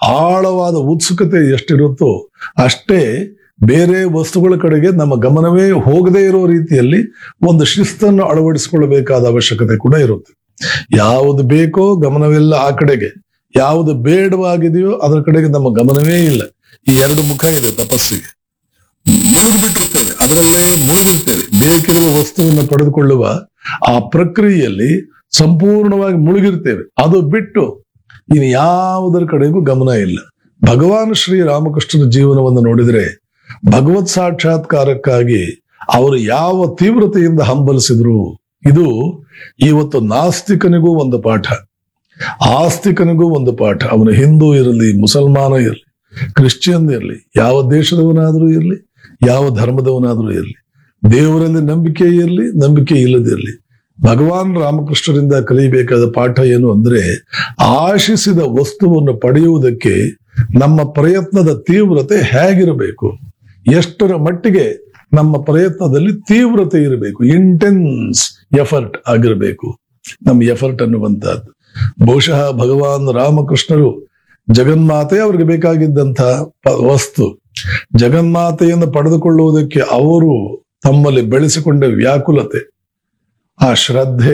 ಆಳವಾದ ಉತ್ಸುಕತೆ ಎಷ್ಟಿರುತ್ತೋ ಅಷ್ಟೇ ಬೇರೆ ವಸ್ತುಗಳ ಕಡೆಗೆ ನಮ್ಮ ಗಮನವೇ ಹೋಗದೇ ಇರೋ ರೀತಿಯಲ್ಲಿ ಒಂದು ಶಿಸ್ತನ್ನು ಅಳವಡಿಸಿಕೊಳ್ಳಬೇಕಾದ ಅವಶ್ಯಕತೆ ಕೂಡ ಇರುತ್ತೆ ಯಾವುದು ಬೇಕೋ ಗಮನವೆಲ್ಲ ಆ ಕಡೆಗೆ ಯಾವುದು ಬೇಡವಾಗಿದೆಯೋ ಅದರ ಕಡೆಗೆ ನಮ್ಮ ಗಮನವೇ ಇಲ್ಲ ಈ ಎರಡು ಮುಖ ಇದೆ ತಪಸ್ಸಿಗೆ ಮುಳುಗಿಬಿಟ್ಟಿರ್ತೇವೆ ಅದರಲ್ಲೇ ಮುಳುಗಿರ್ತೇವೆ ಬೇಕಿರುವ ವಸ್ತುವನ್ನು ಪಡೆದುಕೊಳ್ಳುವ ಆ ಪ್ರಕ್ರಿಯೆಯಲ್ಲಿ ಸಂಪೂರ್ಣವಾಗಿ ಮುಳುಗಿರ್ತೇವೆ ಅದು ಬಿಟ್ಟು ಇನ್ನು ಯಾವುದರ ಕಡೆಗೂ ಗಮನ ಇಲ್ಲ ಭಗವಾನ್ ಶ್ರೀ ರಾಮಕೃಷ್ಣನ ಜೀವನವನ್ನು ನೋಡಿದರೆ ಭಗವತ್ ಸಾಕ್ಷಾತ್ಕಾರಕ್ಕಾಗಿ ಅವರು ಯಾವ ತೀವ್ರತೆಯಿಂದ ಹಂಬಲಿಸಿದ್ರು ಇದು ಇವತ್ತು ನಾಸ್ತಿಕನಿಗೂ ಒಂದು ಪಾಠ ಆಸ್ತಿಕನಿಗೂ ಒಂದು ಪಾಠ ಅವನು ಹಿಂದೂ ಇರಲಿ ಮುಸಲ್ಮಾನ ಇರಲಿ ಕ್ರಿಶ್ಚಿಯನ್ ಇರಲಿ ಯಾವ ದೇಶದವನಾದರೂ ಇರಲಿ ಯಾವ ಧರ್ಮದವನಾದರೂ ಇರಲಿ ದೇವರಲ್ಲಿ ನಂಬಿಕೆ ಇರಲಿ ನಂಬಿಕೆ ಇಲ್ಲದಿರಲಿ ಭಗವಾನ್ ರಾಮಕೃಷ್ಣರಿಂದ ಕಲಿಯಬೇಕಾದ ಪಾಠ ಏನು ಅಂದ್ರೆ ಆಶಿಸಿದ ವಸ್ತುವನ್ನು ಪಡೆಯುವುದಕ್ಕೆ ನಮ್ಮ ಪ್ರಯತ್ನದ ತೀವ್ರತೆ ಹೇಗಿರಬೇಕು ಎಷ್ಟರ ಮಟ್ಟಿಗೆ ನಮ್ಮ ಪ್ರಯತ್ನದಲ್ಲಿ ತೀವ್ರತೆ ಇರಬೇಕು ಇಂಟೆನ್ಸ್ ಎಫರ್ಟ್ ಆಗಿರಬೇಕು ನಮ್ಮ ಎಫರ್ಟ್ ಅನ್ನುವಂತಹದ್ದು ಬಹುಶಃ ಭಗವಾನ್ ರಾಮಕೃಷ್ಣರು ಜಗನ್ಮಾತೆ ಅವ್ರಿಗೆ ಬೇಕಾಗಿದ್ದಂಥ ಪ- ವಸ್ತು ಜಗನ್ಮಾತೆಯನ್ನು ಪಡೆದುಕೊಳ್ಳುವುದಕ್ಕೆ ಅವರು ತಮ್ಮಲ್ಲಿ ಬೆಳೆಸಿಕೊಂಡ ವ್ಯಾಕುಲತೆ ಆ ಶ್ರದ್ಧೆ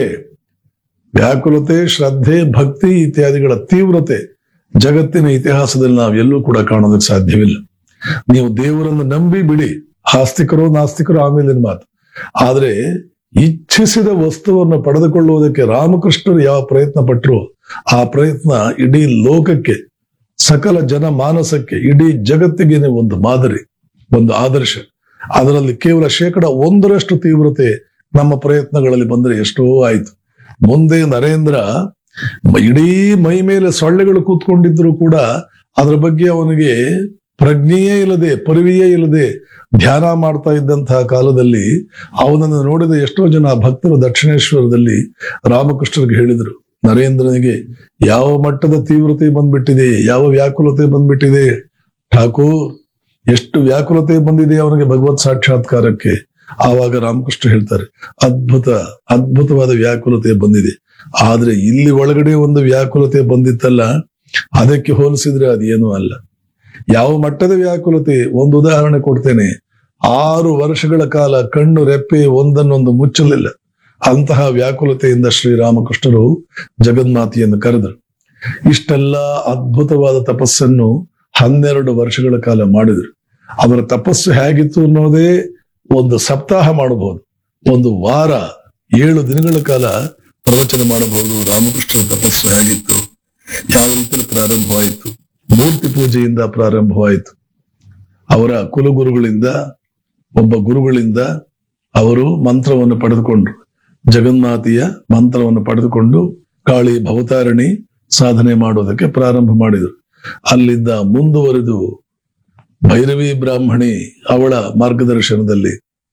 ವ್ಯಾಕುಲತೆ ಶ್ರದ್ಧೆ ಭಕ್ತಿ ಇತ್ಯಾದಿಗಳ ತೀವ್ರತೆ ಜಗತ್ತಿನ ಇತಿಹಾಸದಲ್ಲಿ ನಾವು ಎಲ್ಲೂ ಕೂಡ ಕಾಣೋದಕ್ಕೆ ಸಾಧ್ಯವಿಲ್ಲ ನೀವು ದೇವರನ್ನು ನಂಬಿ ಬಿಡಿ ಆಸ್ತಿಕರು ನಾಸ್ತಿಕರು ಆಮೇಲಿನ ಮಾತು ಆದ್ರೆ ಇಚ್ಛಿಸಿದ ವಸ್ತುವನ್ನು ಪಡೆದುಕೊಳ್ಳುವುದಕ್ಕೆ ರಾಮಕೃಷ್ಣರು ಯಾವ ಪ್ರಯತ್ನ ಪಟ್ಟರು ಆ ಪ್ರಯತ್ನ ಇಡೀ ಲೋಕಕ್ಕೆ ಸಕಲ ಜನ ಮಾನಸಕ್ಕೆ ಇಡೀ ಜಗತ್ತಿಗೆ ಒಂದು ಮಾದರಿ ಒಂದು ಆದರ್ಶ ಅದರಲ್ಲಿ ಕೇವಲ ಶೇಕಡ ಒಂದರಷ್ಟು ತೀವ್ರತೆ ನಮ್ಮ ಪ್ರಯತ್ನಗಳಲ್ಲಿ ಬಂದರೆ ಎಷ್ಟೋ ಆಯ್ತು ಮುಂದೆ ನರೇಂದ್ರ ಮ- ಇಡೀ ಮೈ ಮೇಲೆ ಸೊಳ್ಳೆಗಳು ಕೂತ್ಕೊಂಡಿದ್ರು ಕೂಡ ಅದರ ಬಗ್ಗೆ ಅವನಿಗೆ ಪ್ರಜ್ಞೆಯೇ ಇಲ್ಲದೆ ಪರಿವೆಯೇ ಇಲ್ಲದೆ ಧ್ಯಾನ ಮಾಡ್ತಾ ಇದ್ದಂತಹ ಕಾಲದಲ್ಲಿ ಅವನನ್ನು ನೋಡಿದ ಎಷ್ಟೋ ಜನ ಭಕ್ತರು ದಕ್ಷಿಣೇಶ್ವರದಲ್ಲಿ ರಾಮಕೃಷ್ಣರಿಗೆ ಹೇಳಿದರು ನರೇಂದ್ರನಿಗೆ ಯಾವ ಮಟ್ಟದ ತೀವ್ರತೆ ಬಂದ್ಬಿಟ್ಟಿದೆ ಯಾವ ವ್ಯಾಕುಲತೆ ಬಂದ್ಬಿಟ್ಟಿದೆ ಠಾಕೂರ್ ಎಷ್ಟು ವ್ಯಾಕುಲತೆ ಬಂದಿದೆ ಅವನಿಗೆ ಭಗವತ್ ಸಾಕ್ಷಾತ್ಕಾರಕ್ಕೆ ಆವಾಗ ರಾಮಕೃಷ್ಣ ಹೇಳ್ತಾರೆ ಅದ್ಭುತ ಅದ್ಭುತವಾದ ವ್ಯಾಕುಲತೆ ಬಂದಿದೆ ಆದ್ರೆ ಇಲ್ಲಿ ಒಳಗಡೆ ಒಂದು ವ್ಯಾಕುಲತೆ ಬಂದಿತ್ತಲ್ಲ ಅದಕ್ಕೆ ಹೋಲಿಸಿದ್ರೆ ಅದೇನೂ ಅಲ್ಲ ಯಾವ ಮಟ್ಟದ ವ್ಯಾಕುಲತೆ ಒಂದು ಉದಾಹರಣೆ ಕೊಡ್ತೇನೆ ಆರು ವರ್ಷಗಳ ಕಾಲ ಕಣ್ಣು ರೆಪ್ಪೆ ಒಂದನ್ನೊಂದು ಮುಚ್ಚಲಿಲ್ಲ ಅಂತಹ ವ್ಯಾಕುಲತೆಯಿಂದ ಶ್ರೀರಾಮಕೃಷ್ಣರು ಜಗನ್ಮಾತೆಯನ್ನು ಕರೆದರು ಇಷ್ಟೆಲ್ಲ ಅದ್ಭುತವಾದ ತಪಸ್ಸನ್ನು ಹನ್ನೆರಡು ವರ್ಷಗಳ ಕಾಲ ಮಾಡಿದರು ಅವರ ತಪಸ್ಸು ಹೇಗಿತ್ತು ಅನ್ನೋದೇ ಒಂದು ಸಪ್ತಾಹ ಮಾಡಬಹುದು ಒಂದು ವಾರ ಏಳು ದಿನಗಳ ಕಾಲ ಪ್ರವಚನ ಮಾಡಬಹುದು ರಾಮಕೃಷ್ಣರ ತಪಸ್ಸು ಹೇಗಿತ್ತು ಯಾವ ರೀತಿಯಲ್ಲಿ ಪ್ರಾರಂಭವಾಯಿತು ಮೂರ್ತಿ ಪೂಜೆಯಿಂದ ಪ್ರಾರಂಭವಾಯಿತು ಅವರ ಕುಲಗುರುಗಳಿಂದ ಒಬ್ಬ ಗುರುಗಳಿಂದ ಅವರು ಮಂತ್ರವನ್ನು ಪಡೆದುಕೊಂಡ್ರು ಜಗನ್ಮಾತೆಯ ಮಂತ್ರವನ್ನು ಪಡೆದುಕೊಂಡು ಕಾಳಿ ಭವತಾರಣಿ ಸಾಧನೆ ಮಾಡೋದಕ್ಕೆ ಪ್ರಾರಂಭ ಮಾಡಿದರು ಅಲ್ಲಿಂದ ಮುಂದುವರೆದು ಭೈರವಿ ಬ್ರಾಹ್ಮಣಿ ಅವಳ ಮಾರ್ಗದರ್ಶನದಲ್ಲಿ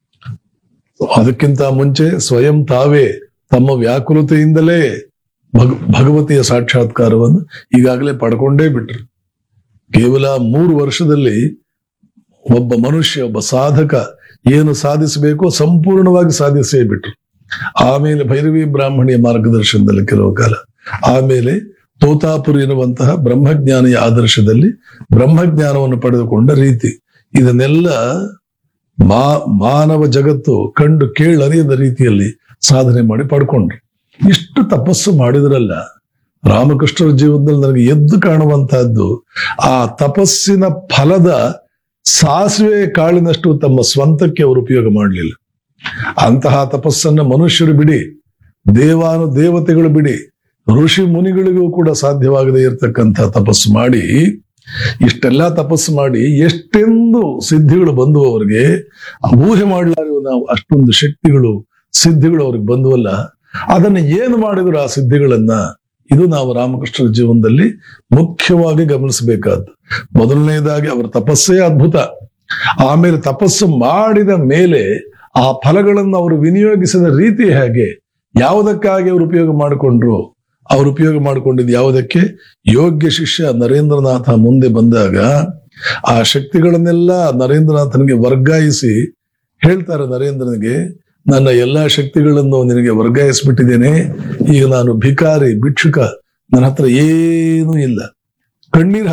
ಅದಕ್ಕಿಂತ ಮುಂಚೆ ಸ್ವಯಂ ತಾವೇ ತಮ್ಮ ವ್ಯಾಕುಲತೆಯಿಂದಲೇ ಭಗ ಭಗವತಿಯ ಸಾಕ್ಷಾತ್ಕಾರವನ್ನು ಈಗಾಗಲೇ ಪಡ್ಕೊಂಡೇ ಬಿಟ್ರು ಕೇವಲ ಮೂರು ವರ್ಷದಲ್ಲಿ ಒಬ್ಬ ಮನುಷ್ಯ ಒಬ್ಬ ಸಾಧಕ ಏನು ಸಾಧಿಸಬೇಕೋ ಸಂಪೂರ್ಣವಾಗಿ ಸಾಧಿಸೇ ಬಿಟ್ರು ಆಮೇಲೆ ಭೈರವಿ ಬ್ರಾಹ್ಮಣಿಯ ಮಾರ್ಗದರ್ಶನದಲ್ಲಿ ಕೆಲವು ಕಾಲ ಆಮೇಲೆ ತೋತಾಪುರಿ ಎನ್ನುವಂತಹ ಬ್ರಹ್ಮಜ್ಞಾನಿಯ ಆದರ್ಶದಲ್ಲಿ ಬ್ರಹ್ಮಜ್ಞಾನವನ್ನು ಪಡೆದುಕೊಂಡ ರೀತಿ ಇದನ್ನೆಲ್ಲ ಮಾ ಮಾನವ ಜಗತ್ತು ಕಂಡು ಕೇಳರಿಯದ ರೀತಿಯಲ್ಲಿ ಸಾಧನೆ ಮಾಡಿ ಪಡ್ಕೊಂಡ್ರು ಇಷ್ಟು ತಪಸ್ಸು ಮಾಡಿದ್ರಲ್ಲ ರಾಮಕೃಷ್ಣರ ಜೀವನದಲ್ಲಿ ನನಗೆ ಎದ್ದು ಕಾಣುವಂತಹದ್ದು ಆ ತಪಸ್ಸಿನ ಫಲದ ಸಾಸಿವೆ ಕಾಳಿನಷ್ಟು ತಮ್ಮ ಸ್ವಂತಕ್ಕೆ ಅವರು ಉಪಯೋಗ ಮಾಡಲಿಲ್ಲ ಅಂತಹ ತಪಸ್ಸನ್ನ ಮನುಷ್ಯರು ಬಿಡಿ ದೇವಾನು ದೇವತೆಗಳು ಬಿಡಿ ಋಷಿ ಮುನಿಗಳಿಗೂ ಕೂಡ ಸಾಧ್ಯವಾಗದೇ ಇರತಕ್ಕಂಥ ತಪಸ್ಸು ಮಾಡಿ ಇಷ್ಟೆಲ್ಲ ತಪಸ್ಸು ಮಾಡಿ ಎಷ್ಟೆಂದು ಸಿದ್ಧಿಗಳು ಬಂದು ಅವರಿಗೆ ಊಹೆ ಮಾಡಲಾರಿವ ನಾವು ಅಷ್ಟೊಂದು ಶಕ್ತಿಗಳು ಸಿದ್ಧಿಗಳು ಅವ್ರಿಗೆ ಬಂದುವಲ್ಲ ಅದನ್ನ ಏನು ಮಾಡಿದ್ರು ಆ ಸಿದ್ಧಿಗಳನ್ನ ಇದು ನಾವು ರಾಮಕೃಷ್ಣರ ಜೀವನದಲ್ಲಿ ಮುಖ್ಯವಾಗಿ ಗಮನಿಸಬೇಕಾದ್ದು ಮೊದಲನೇದಾಗಿ ಅವರ ತಪಸ್ಸೇ ಅದ್ಭುತ ಆಮೇಲೆ ತಪಸ್ಸು ಮಾಡಿದ ಮೇಲೆ ಆ ಫಲಗಳನ್ನು ಅವರು ವಿನಿಯೋಗಿಸಿದ ರೀತಿ ಹೇಗೆ ಯಾವುದಕ್ಕಾಗಿ ಅವರು ಉಪಯೋಗ ಮಾಡಿಕೊಂಡ್ರು ಅವರು ಉಪಯೋಗ ಮಾಡಿಕೊಂಡಿದ್ದು ಯಾವುದಕ್ಕೆ ಯೋಗ್ಯ ಶಿಷ್ಯ ನರೇಂದ್ರನಾಥ ಮುಂದೆ ಬಂದಾಗ ಆ ಶಕ್ತಿಗಳನ್ನೆಲ್ಲ ನರೇಂದ್ರನಾಥನಿಗೆ ವರ್ಗಾಯಿಸಿ ಹೇಳ್ತಾರೆ ನರೇಂದ್ರನಿಗೆ ನನ್ನ ಎಲ್ಲಾ ಶಕ್ತಿಗಳನ್ನು ನಿನಗೆ ವರ್ಗಾಯಿಸ್ಬಿಟ್ಟಿದ್ದೇನೆ ಈಗ ನಾನು ಭಿಕಾರಿ ಭಿಕ್ಷುಕ ನನ್ನ ಹತ್ರ ಏನೂ ಇಲ್ಲ ಕಣ್ಣೀರ್